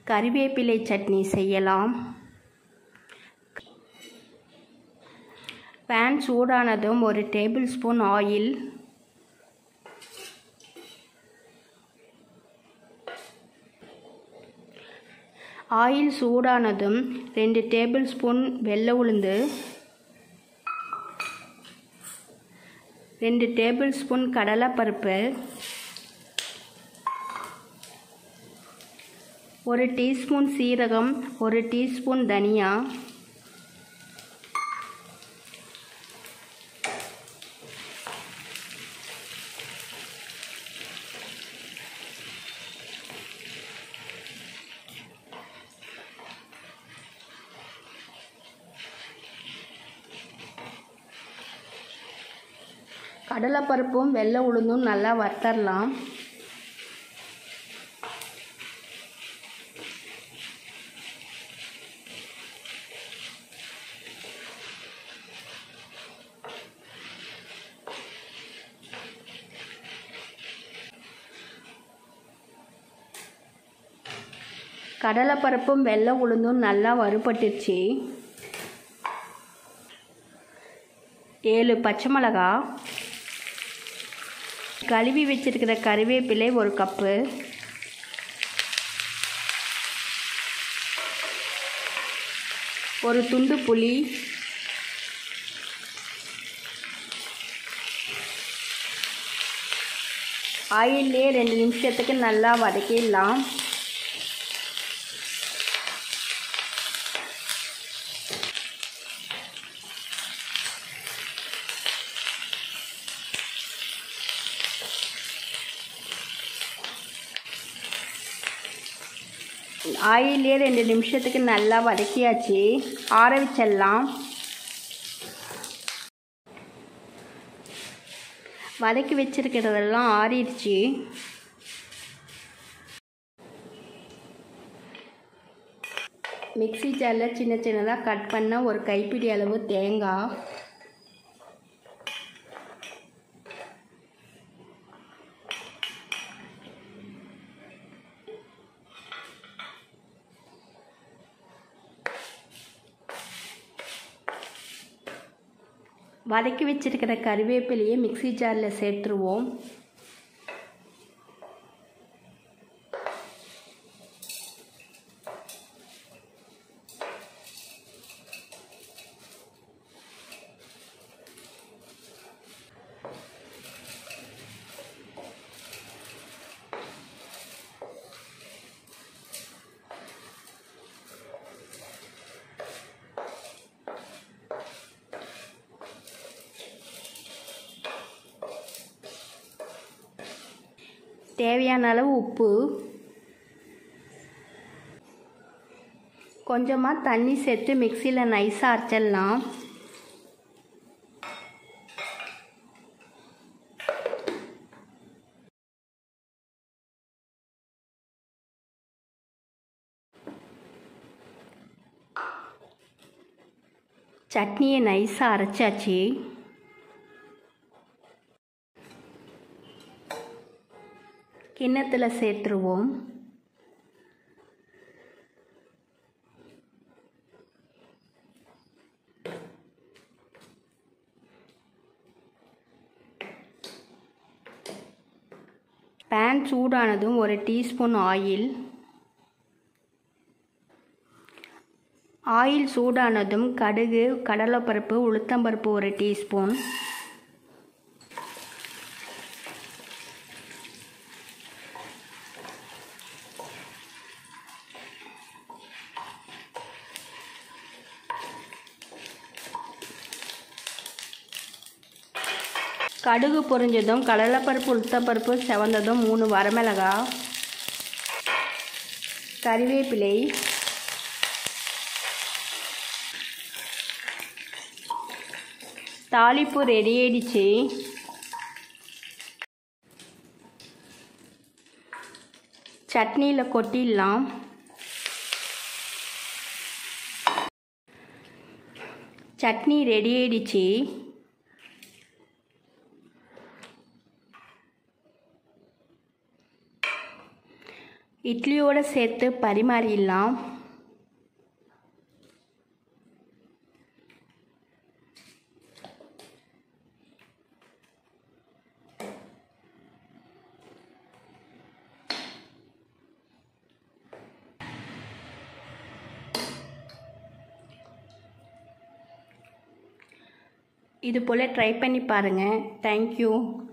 கறிவேப்பிலை சட்னி செய்யலாம் பேன் சூடானதும் ஒரு டேபிள் ஸ்பூன் ஆயில் ஆயில் சூடானதும் ரெண்டு டேபிள் ஸ்பூன் வெள்ளை உளுந்து ரெண்டு டேபிள் ஸ்பூன் கடலைப்பருப்பு ஒரு டீஸ்பூன் சீரகம் ஒரு டீஸ்பூன் தனியா கடலைப்பருப்பும் வெள்ளை உளுந்தும் நல்லா வறுத்தரலாம் கடலைப்பருப்பும் வெள்ளை உளுந்தும் நல்லா வறுபட்டுருச்சு ஏழு பச்சை மிளகா கழுவி வச்சிருக்கிற கறிவேப்பிலை ஒரு கப்பு ஒரு துண்டு புளி ஆயிலே ரெண்டு நிமிஷத்துக்கு நல்லா வதக்கிடலாம் ஆயிலே ரெண்டு நிமிஷத்துக்கு நல்லா வதக்கியாச்சு ஆற வச்சிடலாம் வதக்கி வச்சிருக்கிறதெல்லாம் ஆறிடுச்சு மிக்ஸி ஜாரில் சின்ன சின்னதாக கட் பண்ண ஒரு கைப்பிடி அளவு தேங்காய் வதக்கி வச்சிருக்கிற கறிவேப்பிலையை மிக்ஸி ஜாரில் சேர்த்துருவோம் தேவையான அளவு உப்பு கொஞ்சமாக தண்ணி சேர்த்து மிக்சியில் நைஸாக அரைச்சிடலாம் சட்னியை நைஸாக அரைச்சாச்சு கிண்ணத்தில் சேர்த்துருவோம் பேன் சூடானதும் ஒரு டீஸ்பூன் ஆயில் ஆயில் சூடானதும் கடுகு கடலைப்பருப்பு உளுத்தம்பருப்பு ஒரு டீஸ்பூன் கடுகு பொரிஞ்சதும் கடலைப்பருப்பு உளுத்தப்பருப்பு செவந்ததும் மூணு வரமிளகா கறிவேப்பிலை தாளிப்பு ரெடி ஆயிடுச்சு சட்னியில் கொட்டிடலாம் சட்னி ரெடி ஆயிடுச்சு இட்லியோடு சேர்த்து பரிமாறிடலாம் இது போல் ட்ரை பண்ணி பாருங்கள் தேங்க்யூ